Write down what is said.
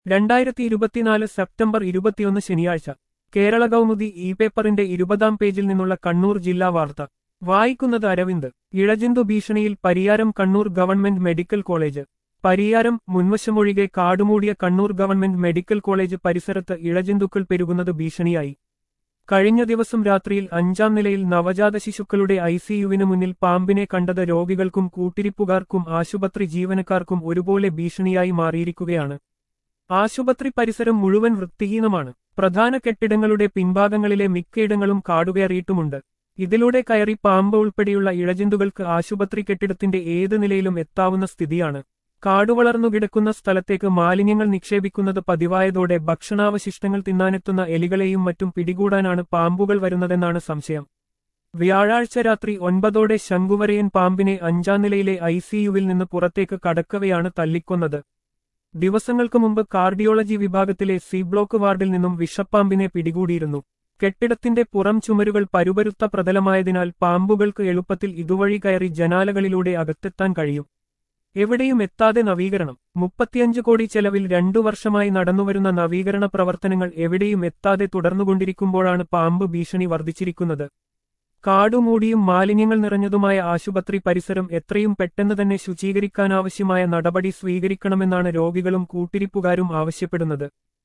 രണ്ടായിരത്തി ഇരുപത്തിനാല് സെപ്റ്റംബർ ഇരുപത്തിയൊന്ന് ശനിയാഴ്ച കേരള കൗമുദി ഇ പേപ്പറിന്റെ ഇരുപതാം പേജിൽ നിന്നുള്ള കണ്ണൂർ ജില്ലാ വാർത്ത വായിക്കുന്നത് അരവിന്ദ് ഇഴജന്തു ഭീഷണിയിൽ Pariyaram Kannur government medical college Pariyaram മുൻവശമൊഴികെ കാടുമൂടിയ കണ്ണൂർ ഗവൺമെന്റ് മെഡിക്കൽ കോളേജ് പരിസരത്ത് ഇഴജന്തുക്കൾ പെരുകുന്നത് ഭീഷണിയായി കഴിഞ്ഞ ദിവസം രാത്രിയിൽ അഞ്ചാം നിലയിൽ നവജാത ശിശുക്കളുടെ ഐസിയുവിന് മുന്നിൽ പാമ്പിനെ കണ്ടത് രോഗികൾക്കും കൂട്ടിരിപ്പുകാർക്കും ആശുപത്രി ജീവനക്കാർക്കും ഒരുപോലെ ഭീഷണിയായി മാറിയിരിക്കുകയാണ് ആശുപത്രി പരിസരം മുഴുവൻ വൃത്തിഹീനമാണ് പ്രധാന കെട്ടിടങ്ങളുടെ പിൻഭാഗങ്ങളിലെ മിക്കയിടങ്ങളും കാടുകയറിയിട്ടുമുണ്ട് ഇതിലൂടെ കയറി പാമ്പ് ഉൾപ്പെടെയുള്ള ഇഴജന്തുകൾക്ക് ആശുപത്രി കെട്ടിടത്തിന്റെ ഏത് നിലയിലും എത്താവുന്ന സ്ഥിതിയാണ് കാടുവളർന്നു കിടക്കുന്ന സ്ഥലത്തേക്ക് മാലിന്യങ്ങൾ നിക്ഷേപിക്കുന്നത് പതിവായതോടെ ഭക്ഷണാവശിഷ്ടങ്ങൾ തിന്നാനെത്തുന്ന എലികളെയും മറ്റും പിടികൂടാനാണ് പാമ്പുകൾ വരുന്നതെന്നാണ് സംശയം വ്യാഴാഴ്ച രാത്രി ഒൻപതോടെ ശംഖുവരയൻ പാമ്പിനെ അഞ്ചാം നിലയിലെ ഐസിയുവിൽ നിന്ന് പുറത്തേക്ക് കടക്കവെയാണ് തല്ലിക്കൊന്നത് ദിവസങ്ങൾക്ക് മുമ്പ് കാർഡിയോളജി വിഭാഗത്തിലെ സി ബ്ലോക്ക് വാർഡിൽ നിന്നും വിഷപ്പാമ്പിനെ പിടികൂടിയിരുന്നു കെട്ടിടത്തിന്റെ പുറം ചുമരുകൾ പരുപരുത്ത പ്രതലമായതിനാൽ പാമ്പുകൾക്ക് എളുപ്പത്തിൽ ഇതുവഴി കയറി ജനാലകളിലൂടെ അകത്തെത്താൻ കഴിയും എവിടെയും എത്താതെ നവീകരണം മുപ്പത്തിയഞ്ച് കോടി ചെലവിൽ രണ്ടു വർഷമായി നടന്നുവരുന്ന നവീകരണ പ്രവർത്തനങ്ങൾ എവിടെയും എത്താതെ തുടർന്നുകൊണ്ടിരിക്കുമ്പോഴാണ് പാമ്പ് ഭീഷണി വർദ്ധിച്ചിരിക്കുന്നത് കാടുമൂടിയും മാലിന്യങ്ങൾ നിറഞ്ഞതുമായ ആശുപത്രി പരിസരം എത്രയും പെട്ടെന്ന് തന്നെ ശുചീകരിക്കാനാവശ്യമായ നടപടി സ്വീകരിക്കണമെന്നാണ് രോഗികളും കൂട്ടിരിപ്പുകാരും ആവശ്യപ്പെടുന്നത്